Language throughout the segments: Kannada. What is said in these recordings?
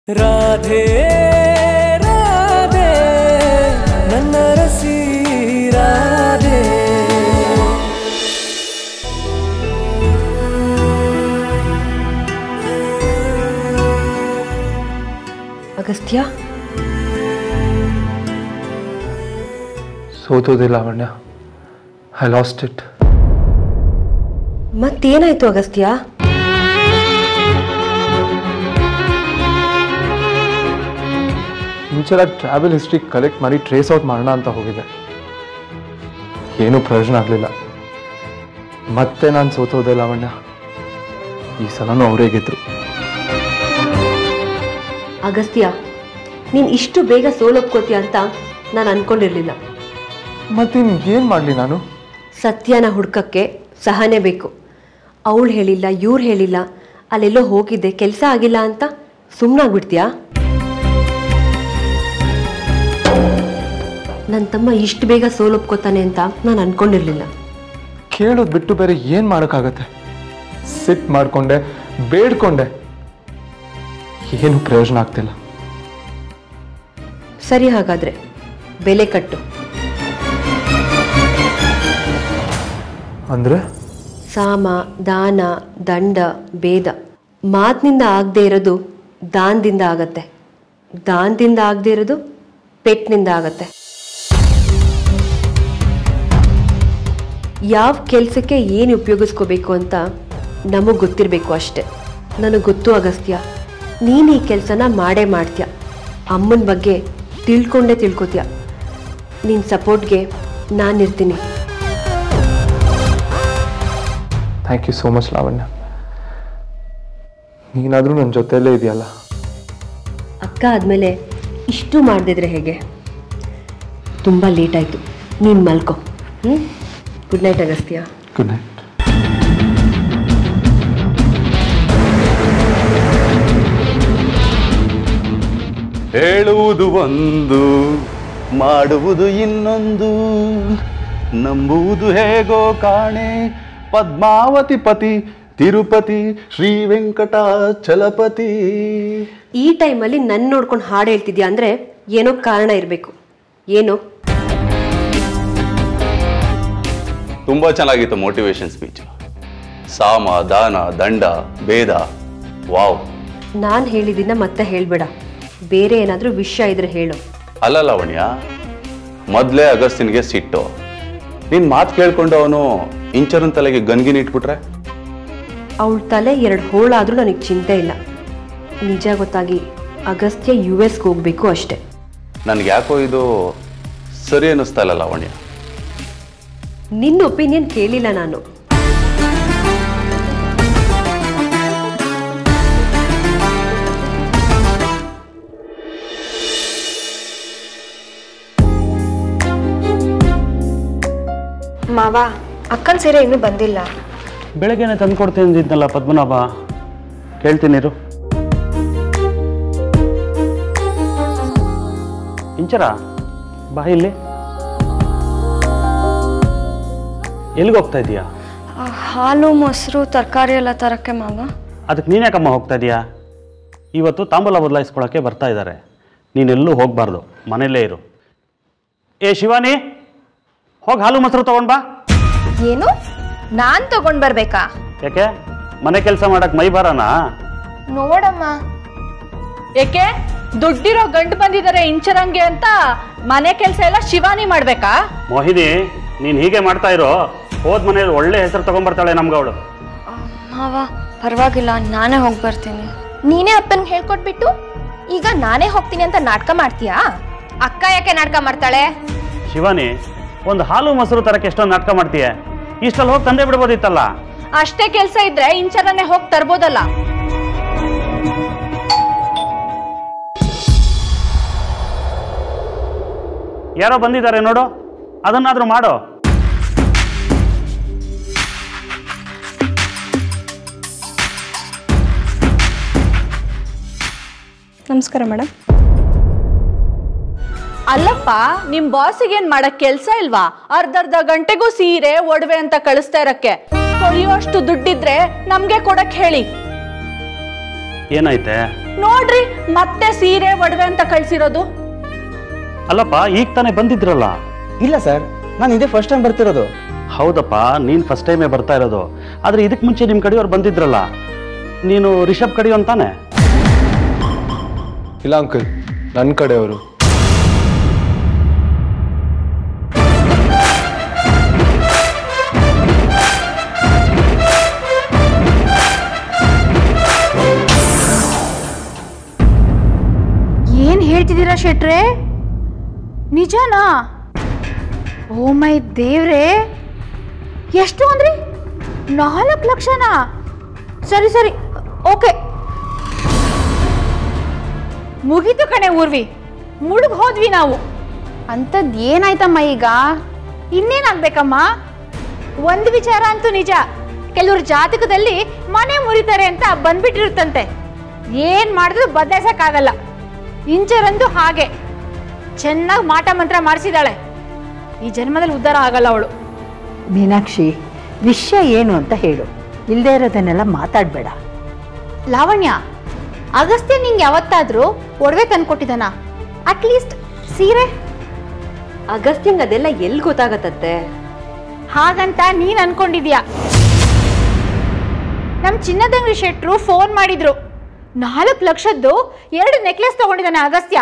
ರಾಧೆ ರಾಧೆ ನನ್ನ ರಸಿ ರಾಧೆ ಅಗಸ್ತ್ಯ ಸೋತೋದೆ ಲಾವಣ್ಯ ಐ ಲಾಸ್ಟ್ ಇಟ್ ಮತ್ತೇನಾಯ್ತು ಅಗಸ್ತ್ಯ ಮುಂಚೆಲ್ಲ ಟ್ರಾವೆಲ್ ಹಿಸ್ಟ್ರಿ ಕಲೆಕ್ಟ್ ಮಾಡಿ ಟ್ರೇಸ್ ಔಟ್ ಮಾಡೋಣ ಅಂತ ಹೋಗಿದ್ದೆ ಏನೂ ಪ್ರಯೋಜನ ಆಗಲಿಲ್ಲ ಮತ್ತೆ ನಾನು ಸೋತೋದೆ ಲಾವಣ್ಯ ಈ ಸಲನೂ ಅವರೇ ಗೆದ್ರು ಅಗಸ್ತ್ಯ ನೀನ್ ಇಷ್ಟು ಬೇಗ ಸೋಲೊಪ್ಕೋತೀಯ ಅಂತ ನಾನು ಅನ್ಕೊಂಡಿರ್ಲಿಲ್ಲ ಮತ್ತಿನ್ ಏನು ಮಾಡಲಿ ನಾನು ಸತ್ಯನ ಹುಡ್ಕಕ್ಕೆ ಸಹನೆ ಬೇಕು ಅವಳು ಹೇಳಿಲ್ಲ ಇವ್ರು ಹೇಳಿಲ್ಲ ಅಲ್ಲೆಲ್ಲೋ ಹೋಗಿದ್ದೆ ಕೆಲಸ ಆಗಿಲ್ಲ ಅಂತ ಸುಮ್ಮನಾಗ್ಬಿಡ್ತೀಯಾ ನನ್ನ ತಮ್ಮ ಇಷ್ಟು ಬೇಗ ಸೋಲೊಪ್ಕೋತಾನೆ ಅಂತ ನಾನು ಅನ್ಕೊಂಡಿರ್ಲಿಲ್ಲ ಕೇಳೋದು ಬಿಟ್ಟು ಬೇರೆ ಏನು ಮಾಡೋಕ್ಕಾಗತ್ತೆ ಸಿಟ್ ಮಾಡಿಕೊಂಡೆ ಬೇಡ್ಕೊಂಡೆ ಏನು ಪ್ರಯೋಜನ ಆಗ್ತಿಲ್ಲ ಸರಿ ಹಾಗಾದ್ರೆ ಬೆಲೆ ಕಟ್ಟು ಅಂದರೆ ಸಾಮ ದಾನ ದಂಡ ಭೇದ ಮಾತಿನಿಂದ ಆಗದೆ ಇರೋದು ದಾನದಿಂದ ಆಗತ್ತೆ ದಾನದಿಂದ ಆಗದೆ ಇರೋದು ಪೆಟ್ನಿಂದ ಆಗತ್ತೆ ಯಾವ ಕೆಲಸಕ್ಕೆ ಏನು ಉಪಯೋಗಿಸ್ಕೋಬೇಕು ಅಂತ ನಮಗೆ ಗೊತ್ತಿರಬೇಕು ಅಷ್ಟೆ ನನಗೆ ಗೊತ್ತು ಅಗಸ್ತ್ಯ ನೀನು ಈ ಕೆಲಸನ ಮಾಡೇ ಮಾಡ್ತೀಯ ಅಮ್ಮನ ಬಗ್ಗೆ ತಿಳ್ಕೊಂಡೇ ತಿಳ್ಕೊತೀಯ ನಿನ್ನ ಸಪೋರ್ಟ್ಗೆ ನಾನಿರ್ತೀನಿ thank you so much Lavanya ನೀನಾದರೂ ನನ್ನ ಜೊತೆಯಲ್ಲೇ ಇದೆಯಲ್ಲ ಅಕ್ಕ ಆದಮೇಲೆ ಇಷ್ಟು ಮಾಡದಿದ್ರೆ ಹೇಗೆ ತುಂಬ ಲೇಟ್ ಆಯಿತು ನೀನು ಮಲ್ಕೊ ಹ್ಞೂ good night Agastya good night ಹೇಳುವುದು ಒಂದು ಮಾಡುವುದು ಇನ್ನೊಂದು ನಂಬುವುದು ಹೇಗೋ ಕಾಣೆ ಪದ್ಮಾವತಿ ಪತಿ ತಿರುಪತಿ ಶ್ರೀ ವೆಂಕಟಾಚಲಪತಿ ಈ ಟೈಮಲ್ಲಿ ನನ್ನ ನೋಡ್ಕೊಂಡು ಹಾಡು ಹೇಳ್ತಿದ್ಯಾ ಅಂದರೆ ಏನೋ ಕಾರಣ ಇರಬೇಕು ಏನೋ ತುಂಬಾ ಚೆನ್ನಾಗಿತ್ತು ಮೋಟಿವೇಶನ್ ಸ್ಪೀಚ್ ಸಾಮ ದಾನ ದಂಡ ಭೇದ ವಾವ್ ನಾನು ಹೇಳಿದ್ದನ್ನ ಮತ್ತೆ ಹೇಳಬೇಡ ಬೇರೆ ಏನಾದರೂ ವಿಷಯ ಇದ್ರೆ ಹೇಳು ಅಲ್ಲ ಲಾವಣ್ಯ ಮೊದಲೇ ಅಗಸ್ತಿನ್ಗೆ ಸಿಟ್ಟು ನಿನ್ ಮಾತು ಕೇಳ್ಕೊಂಡು ಅವನು ಇಂಚರನ್ ತಲೆಗೆ ಗನ್ಗಿನ್ ಇಟ್ಬಿಟ್ರೆ ಅವಳ ತಲೆ ಎರಡು ಹೋಳಾದರೂ ನನಗೆ ಚಿಂತೆ ಇಲ್ಲ ನಿಜ ಗೊತ್ತಾಗಿ ಅಗಸ್ತ್ಯ ಯು ಎಸ್ಗೆ ಹೋಗಬೇಕು ಅಷ್ಟೆ ನನ್ಗೆ ಯಾಕೋ ಇದು ಸರಿ ಅನ್ನಿಸ್ತಾ ಇಲ್ಲ ಲಾವಣ್ಯ ನಿನ್ನ ಒಪಿನಿಯನ್ ಕೇಳಿಲ್ಲ ನಾನು ಮಾವ ಅಕ್ಕನ ಸೀರೆ ಇನ್ನೂ ಬಂದಿಲ್ಲ ಬೆಳಗ್ಗೆನೆ ತಂದು ಕೊಡ್ತೀನಿ ಅಂದಿದ್ನಲ್ಲ ಪದ್ಮನಾಭ ಕೇಳ್ತೀನಿ ಇರು ಇಂಚರ ಬಾ ಇಲ್ಲಿ ಎಲ್ಲಿಗೆ ಹೋಗ್ತಾ ಇದೀಯಾ ಆ, ಹಾಲು ಮೊಸರು ತರಕಾರಿ ಎಲ್ಲ ತರಕ್ಕೆ ಮಾವ ಅದಕ್ಕೆ ನೀನ್ ಯಾಕಮ್ಮ ಹೋಗ್ತಾ ಇದೀಯಾ ಇವತ್ತು ತಾಂಬೂಲ ಬದಲಾಯಿಸ್ಕೊಳಕ್ಕೆ ಬರ್ತಾ ಇದ್ದಾರೆ ನೀನೆಲ್ಲೂ ಹೋಗಬಾರ್ದು ಮನೆಯಲ್ಲೇ ಇರು ಏ ಶಿವಾನಿ ಹೋಗಿ ಹಾಲು ಮೊಸರು ತಗೊಂಡ್ ಬಾ ಏನು ನಾನ್ ತಗೊಂಡ್ ಬರ್ಬೇಕಾ ಯಾಕೆ ಮನೆ ಕೆಲಸ ಮಾಡಕ್ ಮೈ ಬರನಾ ನೋಡಮ್ಮ ಏಕೆ ದುಡ್ಡಿರೋ ಗಂಡು ಬಂದಿದ್ದಾರೆ ಇಂಚರಂಗೆ ಅಂತ ಮನೆ ಕೆಲಸ ಎಲ್ಲ ಶಿವಾನಿ ಮಾಡ್ಬೇಕಾ ಮೋಹಿನಿ ನೀನ್ ಹೀಗೆ ಮಾಡ್ತಾ ಇರೋ ಹೋದ್ ಮನೇಲಿ ಒಳ್ಳೆ ಹೆಸರು ತಗೊಂಡ್ಬರ್ತಾಳೆ ನಮ್ಗೆ ಅವಳು ಆ, ಮಾವ ಪರವಾಗಿಲ್ಲ ನಾನೇ ಹೋಗಿ ಬರ್ತೀನಿ ನೀನೇ ಅಪ್ಪನ್ ಹೇಳ್ಕೊಟ್ಬಿಟ್ಟು ಈಗ ನಾನೇ ಹೋಗ್ತೀನಿ ಅಂತ ನಾಟಕ ಮಾಡ್ತೀಯಾ ಅಕ್ಕ ಯಾಕೆ ನಾಟಕ ಮಾಡ್ತಾಳೆ ಶಿವಾನಿ ಒಂದು ಹಾಲು ಮೊಸರು ತರಕ್ಕೆ ಎಷ್ಟೊಂದು ನಾಟಕ ಮಾಡ್ತೀಯ ಇಷ್ಟಲ್ಲಿ ಹೋಗಿ ತಂದೆ ಬಿಡ್ಬೋದಿತ್ತಲ್ಲ ಅಷ್ಟೇ ಕೆಲಸ ಇದ್ರೆ ಇಂಚರನ್ನೇ ಹೋಗಿ ತರ್ಬೋದಲ್ಲ ಯಾರೋ ಬಂದಿದ್ದಾರೆ ನೋಡು ಅದನ್ನಾದ್ರೂ ಮಾಡು ನಮಸ್ಕಾರ ಮೇಡಮ್ ಅಲ್ಲಪ್ಪ ನಿಮ್ ಬಾಸಿಗೆ ಏನ್ ಮಾಡಕ್ ಕೆಲ್ಸ ಇಲ್ವಾ ಅರ್ಧರ್ಧ ಗಂಟೆಗೂ ಸೀರೆ ಒಡವೆ ಅಂತ ಕಳಿಸ್ತಾ ಇರಕ್ಕೆ ಕೊಳಿಯೋಷ್ಟು ದುಡ್ಡಿದ್ರೆ ನಮ್ಗೆ ಕೊಡಕ್ ಹೇಳಿ ಏನಾಯ್ತೆ ನೋಡ್ರಿ ಮತ್ತೆ ಸೀರೆ ಒಡವೆ ಅಂತ ಕಳ್ಸಿರೋದು ಅಲ್ಲಪ್ಪ ಈಗ ತಾನೇ ಬಂದಿದ್ರಲ್ಲ ಇಲ್ಲ ಸರ್ ನಾನು ಇದೇ ಫಸ್ಟ್ ಟೈಮ್ ಬರ್ತಿರೋದು ಹೌದಪ್ಪ ನೀನು ಫಸ್ಟ್ ಟೈಮೇ ಬರ್ತಾ ಇರೋದು ಆದರೆ ಇದಕ್ಕೆ ಮುಂಚೆ ನಿಮ್ಮ ಕಡೆಯವ್ರು ಬಂದಿದ್ರಲ್ಲ ನೀನು ರಿಷಬ್ ಕಡೆಯೋ ಅಂತಾನೆ ಇಲ್ಲ ಅಂಕಲ್ ನನ್ನ ಕಡೆಯವರು ಏನ್ ಹೇಳ್ತಿದ್ದೀರಾ ಶೆಟ್ರೆ ನಿಜನಾ ಓ ಮೈ ದೇವ್ರೆ ಎಷ್ಟು ಅಂದ್ರಿ ನಾಲ್ಕು ಲಕ್ಷನಾ ಸರಿ ಸರಿ ಓಕೆ ಮುಗೀತು ಕಣೆ ಊರ್ವಿ ಮುಳುಗ್ ಹೋದ್ವಿ ನಾವು ಅಂಥದ್ದು ಏನಾಯ್ತಮ್ಮ ಈಗ ಇನ್ನೇನಾಗ್ಬೇಕಮ್ಮ ಒಂದು ವಿಚಾರ ಅಂತೂ ನಿಜ ಕೆಲವ್ರ ಜಾತಕದಲ್ಲಿ ಮನೆ ಮುರಿತಾರೆ ಅಂತ ಬಂದ್ಬಿಟ್ಟಿರುತ್ತಂತೆ ಏನ್ ಮಾಡಿದ್ರು ಬದಲಾಯಿಸಕ್ಕಾಗಲ್ಲ ಇಂಚರಂದು ಹಾಗೆ ಚೆನ್ನಾಗಿ ಮಾಟ ಮಂತ್ರ ಮಾಡಿಸಿದಾಳೆ ಈ ಜನ್ಮದಲ್ಲಿ ಉದ್ಧಾರ ಆಗಲ್ಲ ಅವಳು ಮೀನಾಕ್ಷಿ ವಿಷಯ ಏನು ಅಂತ ಹೇಳು ಇಲ್ಲದೆ ಇರೋದನ್ನೆಲ್ಲ ಮಾತಾಡಬೇಡ ಲಾವಣ್ಯ ಅಗಸ್ತ್ಯ ನಿಂಗೆ ಯಾವತ್ತಾದ್ರೂ ಒಡವೆ ತಂದ್ಕೊಟ್ಟಿದ್ದಾನ ಅಟ್ಲೀಸ್ಟ್ ಸೀರೆ ಅಗಸ್ತ್ಯಂಗ್ ಅದೆಲ್ಲ ಎಲ್ಲಿ ಗೊತ್ತಾಗತ್ತತ್ತೆ ಹಾಗಂತ ನೀನ್ ಅನ್ಕೊಂಡಿದ್ಯಾ ನಮ್ ಚಿನ್ನದಂಗಡಿ ಶೆಟ್ರು ಫೋನ್ ಮಾಡಿದ್ರು ನಾಲ್ಕು ಲಕ್ಷದ್ದು ಎರಡು ನೆಕ್ಲೆಸ್ ತಗೊಂಡಿದ್ದಾನೆ ಅಗಸ್ತ್ಯ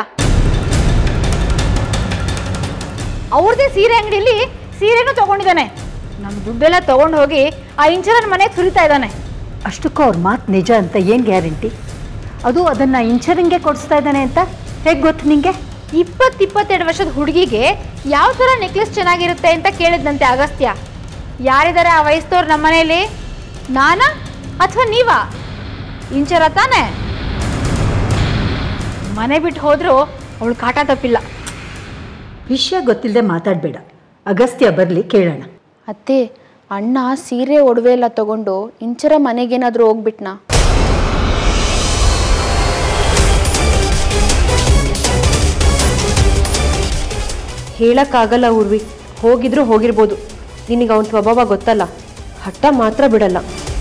ಅವ್ರದೇ ಸೀರೆ ಅಂಗಡಿಲಿ ಸೀರೆನೂ ತಗೊಂಡಿದ್ದಾನೆ ನಮ್ ದುಡ್ಡೆಲ್ಲ ತಗೊಂಡು ಹೋಗಿ ಆ ಇಂಚರನ್ ಮನೆಗೆ ಸುರಿತಾ ಇದ್ದಾನೆ ಅಷ್ಟಕ್ಕೂ ಅವ್ರ ಮಾತು ನಿಜ ಅಂತ ಏನು ಗ್ಯಾರಂಟಿ ಅದು ಅದನ್ನು ಇನ್ಶೂರಿಂಗ್ಗೆ ಕೊಡಿಸ್ತಾ ಇದ್ದಾನೆ ಅಂತ ಹೇಗೆ ಗೊತ್ತು ನಿಂಗೆ ಇಪ್ಪತ್ತು ಇಪ್ಪತ್ತೆರಡು ವರ್ಷದ ಹುಡುಗಿಗೆ ಯಾವ ಥರ ನೆಕ್ಲೆಸ್ ಚೆನ್ನಾಗಿರುತ್ತೆ ಅಂತ ಕೇಳಿದ್ನಂತೆ ಅಗಸ್ತ್ಯ ಯಾರಿದ್ದಾರೆ ಆ ವಯಸ್ಸದವ್ರು ನಮ್ಮ ಮನೇಲಿ ನಾನಾ ಅಥವಾ ನೀವಾ ಇಂಚರ ತಾನೆ ಮನೆ ಬಿಟ್ಟು ಹೋದ್ರು ಅವಳು ಕಾಟ ತಪ್ಪಿಲ್ಲ ವಿಷಯ ಗೊತ್ತಿಲ್ಲದೆ ಮಾತಾಡಬೇಡ ಅಗಸ್ತ್ಯ ಬರಲಿ ಕೇಳೋಣ ಅತ್ತೆ ಅಣ್ಣ ಸೀರೆ ಒಡವೆ ಎಲ್ಲ ತಗೊಂಡು ಇಂಚರ ಮನೆಗೇನಾದ್ರೂ ಹೋಗ್ಬಿಟ್ನಾ ಹೇಳಕ್ಕಾಗಲ್ಲ ಊರ್ವಿ ಹೋಗಿದ್ರು ಹೋಗಿರ್ಬೋದು ನಿನಗೆ ಅವನ ಸ್ವಭಾವ ಗೊತ್ತಲ್ಲ ಹಠ ಮಾತ್ರ ಬಿಡಲ್ಲ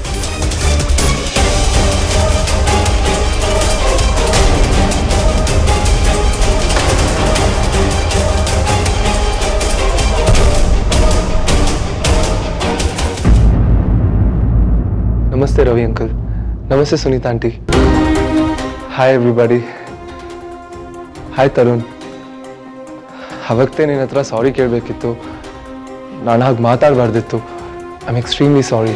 ನಮಸ್ತೆ ರವಿ ಅಂಕಲ್ ನಮಸ್ತೆ Sunita aunty hi everybody hi Tarun ಅವತ್ತೇ ನಿನ್ನ ಹತ್ರ ಸಾರಿ ಕೇಳಬೇಕಿತ್ತು ನಾನು ಹಾಗೆ ಮಾತಾಡಬಾರ್ದಿತ್ತು I am extremely sorry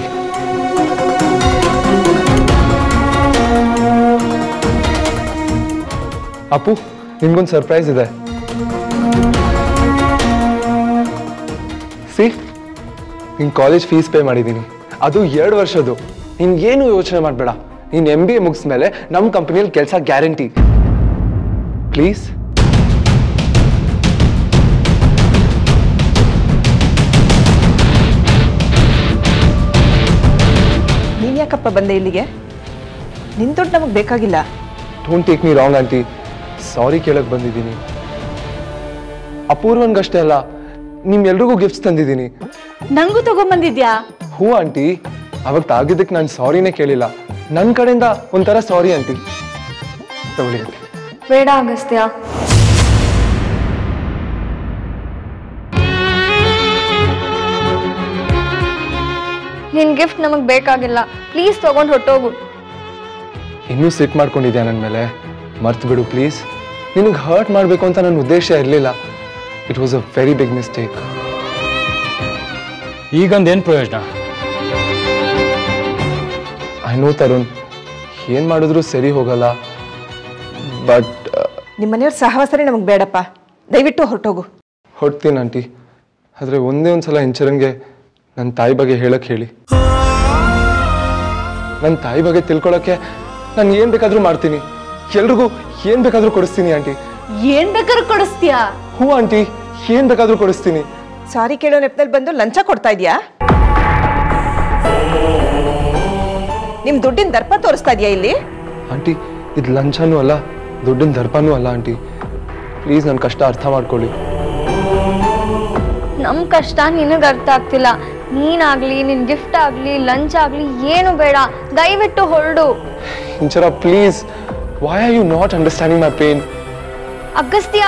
Appu ನಿಮ್ಗೊಂದು ಸರ್ಪ್ರೈಸ್ ಇದೆ ಸಿ ನಿನ್ ಕಾಲೇಜ್ ಫೀಸ್ ಪೇ ಮಾಡಿದ್ದೀನಿ ಅದು ಎರಡು ವರ್ಷದ್ದು ನೀನ್ ಏನು ಯೋಚನೆ ಮಾಡಬೇಡ ನೀನ್ ಎಂ ಬಿ ಎ ಮುಗಿಸ್ಮೇಲೆ ನಮ್ಮ ಕಂಪನಿಯಲ್ಲಿ ಕೆಲಸ ಗ್ಯಾರಂಟಿ ಪ್ಲೀಸ್ ನೀನ್ ಯಾಕಪ್ಪ ಬಂದೆ ಇಲ್ಲಿಗೆ ನಿನ್ ದುಡ್ಡು ನಮಗೆ ಬೇಕಾಗಿಲ್ಲ don't take me wrong aunty sorry ಕೇಳಕ್ ಬಂದಿದ್ದೀನಿ ಅಪೂರ್ವನ್ಗಷ್ಟೇ ಅಲ್ಲ ನಿಮ್ಮೆಲ್ರಿಗೂ ಗಿಫ್ಟ್ಸ್ ತಂದಿದ್ದೀನಿ ನಂಗೂ ತಗೊಂಬಂದಿದ್ಯಾ ಹೂ ಆಂಟಿ ಅವತ್ತು ಆಗಿದ್ದಕ್ಕೆ ನಾನು ಸಾರಿನೇ ಕೇಳಿಲ್ಲ ನನ್ನ ಕಡೆಯಿಂದ ಒಂಥರ ಸಾರಿ ಆಂಟಿ ತಗೊಳ್ಳಿ ಆಂಟಿ ಬೇಡ ಅಗಸ್ತ್ಯ ನಿನ್ ಗಿಫ್ಟ್ ನಮಗ್ ಬೇಕಾಗಿಲ್ಲ ಪ್ಲೀಸ್ ತಗೊಂಡ್ ಹೊಟ್ಟೋಗು ಇನ್ನೂ ಸಿಟ್ ಮಾಡ್ಕೊಂಡಿದ್ಯಾ ನನ್ನ ಮೇಲೆ ಮರ್ತು ಬಿಡು ಪ್ಲೀಸ್ ನಿನಗೆ ಹರ್ಟ್ ಮಾಡಬೇಕು ಅಂತ ನನ್ನ ಉದ್ದೇಶ ಇರಲಿಲ್ಲ it was a very big mistake ಈಗಂದೇನು ಪ್ರಯೋಜನ ಐ ನೋ ತರುಣ್ ಏನು ಮಾಡಿದ್ರು ಸರಿ ಹೋಗಲ್ಲ ಬಟ್ ನಿಮ್ಮ ಮನೆಯವ್ರ ಸಹವಾಸನೆ ನಮಗೆ ಬೇಡಪ್ಪ ದಯವಿಟ್ಟು ಹೊರಟೋಗು ಹೊಡ್ತೀನಿ ಆಂಟಿ ಆದರೆ ಒಂದೇ ಒಂದು ಸಲ ಇಂಚರಂಗೆ ನನ್ನ ತಾಯಿ ಬಗ್ಗೆ ಹೇಳಕ್ಕೆ ಹೇಳಿ ನನ್ನ ತಾಯಿ ಬಗ್ಗೆ ತಿಳ್ಕೊಳಕ್ಕೆ ನಾನು ಏನು ಬೇಕಾದರೂ ಮಾಡ್ತೀನಿ ಎಲ್ರಿಗೂ ಏನು ಬೇಕಾದರೂ ಕೊಡಿಸ್ತೀನಿ ಆಂಟಿ ಏನ್ ಬೇಕಾದ್ರೂ ಕೊಡಿಸ್ತೀಯಾ ಹ್ಞೂ ಆಂಟಿ ಏನು ಬೇಕಾದರೂ ಕೊಡಿಸ್ತೀನಿ ಸಾರಿ ಕೇಳೋ ನೆಪದಲ್ಲಿ ಬಂದು ಲಂಚ ಕೊಡ್ತಾ ಇದೀಯಾ ನಿಮ್ ದುಡ್ಡಿನ ದರ್ಪ ತೋರಿಸ್ತಾ ಇದೆಯಾ ಇಲ್ಲಿ ಆಂಟಿ ಇದು ಲಂಚನೂ ಅಲ್ಲ ದುಡ್ಡಿನ ದರ್ಪನೂ ಅಲ್ಲ ಆಂಟಿ ಪ್ಲೀಸ್ ನನ್ನ ಕಷ್ಟ ಅರ್ಥ ಮಾಡ್ಕೊಳ್ಳಿ ನಮ್ ಕಷ್ಟ ನಿನಗ್ ಅರ್ಥ ಆಗ್ತಿಲ್ಲ ನೀನಾಗ್ಲಿ ನಿನ್ ಗಿಫ್ಟ್ ಆಗ್ಲಿ ಲಂಚ್ ಆಗ್ಲಿ ಏನು ಬೇಡ ದಯವಿಟ್ಟು ಹೊರಡು Inchara please why are you not understanding my pain Agastya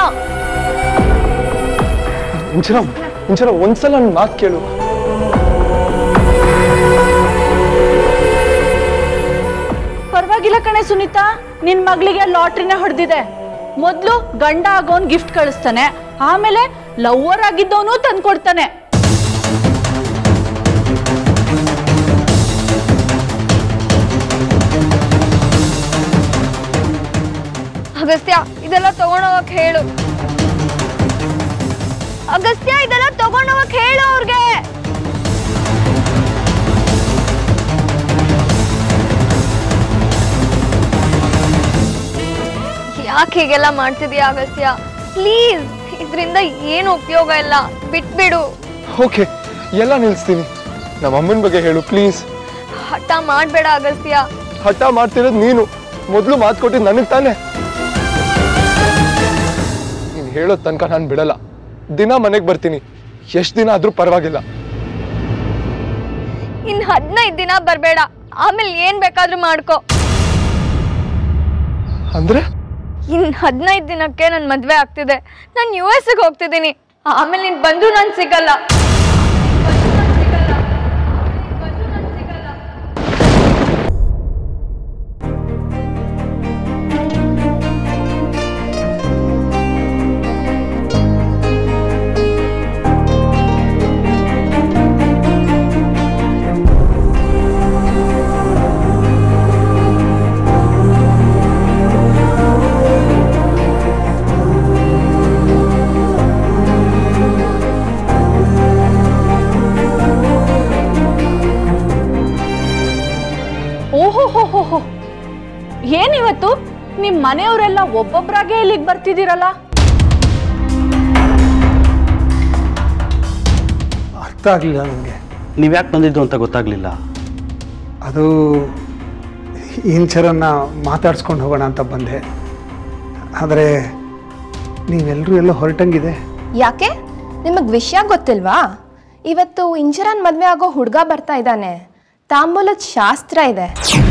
Inchara Inchara ಒಂದ್ಸಲ ನನ್ನ ಮಾತು ಕೇಳು ಪರವಾಗಿಲ್ಲ ಕಣೆ ಸುನೀತಾ ನಿನ್ ಮಗಳಿಗೆ ಲಾಟ್ರಿನ ಹೊಡೆದಿದೆ ಮೊದ್ಲು ಗಂಡ ಆಗೋನ್ ಗಿಫ್ಟ್ ಕಳಿಸ್ತಾನೆ ಆಮೇಲೆ ಲವ್ವರ್ ಆಗಿದ್ದವನು ತಂದ್ಕೊಡ್ತಾನೆ ಅಗಸ್ತ್ಯ ಇದೆಲ್ಲ ತಗೊಂಡೋಗಕ್ ಹೇಳು ಅಗಸ್ತ್ಯ ಇದೆಲ್ಲ ತಗೊಂಡೋಗಕ್ ಹೇಳು ಅವ್ರಿಗೆ ಯಾಕೆ ಹೀಗೆಲ್ಲ ಮಾಡ್ತಿದ್ಯಾ ಅಗಸ್ತ್ಯ ಪ್ಲೀಸ್ ಇದರಿಂದ ಏನು ಉಪಯೋಗ ಇಲ್ಲ ಬಿಟ್ಬಿಡು ಓಕೆ ಎಲ್ಲ ನಿಲ್ಲಿಸ್ತೀನಿ ನಮ್ಮ ಅಮ್ಮನ ಬಗ್ಗೆ ಹೇಳು ಪ್ಲೀಸ್ ಹಠ ಮಾಡ್ಬೇಡ ಅಗಸ್ತ್ಯ ಹಠ ಮಾಡ್ತಿರೋದು ನೀನು ಮೊದಲು ಮಾತು ಕೊಟ್ಟಿದ್ದು ನನಗೆ ತಾನೆ ನೀನು ಹೇಳೋ ತನಕ ನಾನು ಬಿಡಲ್ಲ ದಿನ ಮನೆಗೆ ಬರ್ತೀನಿ ಎಷ್ಟು ದಿನ ಆದರೂ ಪರವಾಗಿಲ್ಲ ಇನ್ ಹದಿನೈದು ದಿನ ಬರ್ಬೇಡ ಆಮೇಲೆ ಏನ್ ಬೇಕಾದ್ರೂ ಮಾಡ್ಕೋ ಅಂದ್ರೆ ಇನ್ ಹದಿನೈದು ದಿನಕ್ಕೆ ನನ್ ಮದ್ವೆ ಆಗ್ತಿದೆ ನಾನು ಯು ಎಸ್ ಹೋಗ್ತಿದ್ದೀನಿ ಆಮೇಲೆ ನೀನ್ ಬಂದ್ರು ನಾನು ಸಿಗಲ್ಲ ಓಹೋ ಹೋ ಹೋ ಹೋ ಏನಿವತ್ತು ನಿಮ್ ಮನೆಯವರೆಲ್ಲ ಒಬ್ಬೊಬ್ರಾಗೆ ಇಲ್ಲಿಗೆ ಬರ್ತಿದ್ದೀರಲ್ಲ ಅರ್ಥ ಆಗಲಿಲ್ಲ ನನಗೆ ನೀವು ಯಾಕೆ ಬಂದಿದ್ದು ಅಂತ ಗೊತ್ತಾಗ್ಲಿಲ್ಲ ಅದು ಇಂಚರನ್ನ ಮಾತಾಡ್ಸ್ಕೊಂಡು ಹೋಗೋಣ ಅಂತ ಬಂದೆ ಆದರೆ ನೀವೆಲ್ಲರೂ ಎಲ್ಲೋ ಹೊರಟಂಗಿದೆ ಯಾಕೆ ನಿಮಗೆ ವಿಷಯ ಗೊತ್ತಿಲ್ವಾ ಇವತ್ತು ಇಂಚರನ್ ಮದುವೆ ಆಗೋ ಹುಡುಗ ಬರ್ತಾ ಇದ್ದಾನೆ ತಾಂಬೂಲದ ಶಾಸ್ತ್ರ ಇದೆ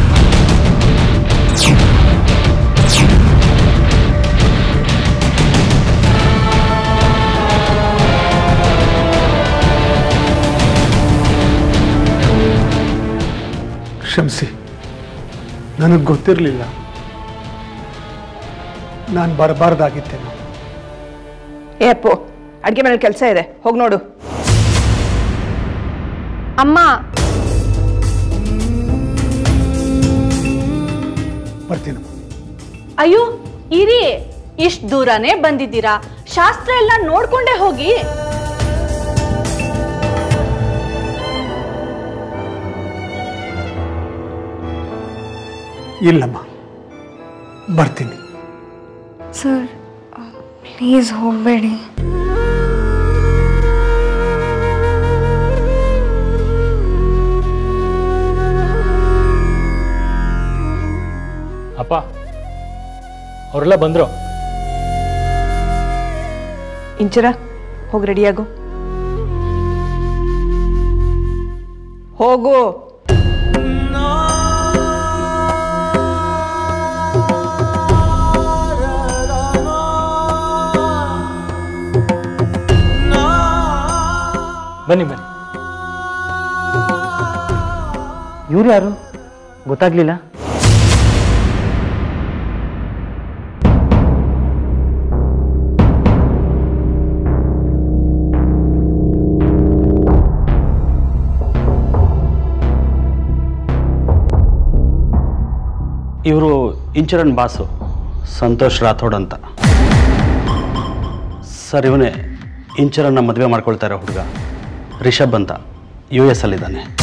ಕ್ಷಮಿಸಿ ನನಗೆ ಗೊತ್ತಿರಲಿಲ್ಲ ನಾನು ಬರಬಾರ್ದಾಗಿತ್ತೇನೋ ಏ ಅಪ್ಪು ಅಡುಗೆ ಮನೇಲಿ ಕೆಲಸ ಇದೆ ಹೋಗಿ ನೋಡು ಅಮ್ಮ ಬರ್ತೀನಮ್ಮ ಅಯ್ಯೋ ಇರಿ ಇಷ್ಟ್ ದೂರನೇ ಬಂದಿದ್ದೀರಾ ಶಾಸ್ತ್ರ ಎಲ್ಲ ನೋಡ್ಕೊಂಡೇ ಹೋಗಿ ಇಲ್ಲಮ್ಮ ಬರ್ತೀನಿ ಸರ್ ಪ್ಲೀಸ್ ಹೋಗಬೇಡಿ ಅಪ್ಪ ಅವರೆಲ್ಲ ಬಂದರು ಇಂಚರ ಹೋಗಿ ರೆಡಿಯಾಗು ಹೋಗು ಬನ್ನಿ ಬನ್ನಿ ಇವ್ರು ಯಾರು ಗೊತ್ತಾಗ್ಲಿಲ್ಲ ಇವರು ಇಂಚರನ್ ಬಾಸು ಸಂತೋಷ್ ರಾಥೋಡ್ ಅಂತ ಸರ್ ಇವನೇ ಇಂಚರನ್ನ ಮದುವೆ ಮಾಡ್ಕೊಳ್ತಾ ಇರೋ ಹುಡುಗ ರಿಷಬ್ ಅಂತ ಯು ಎಸ್ ಅಲ್ಲಿದ್ದಾನೆ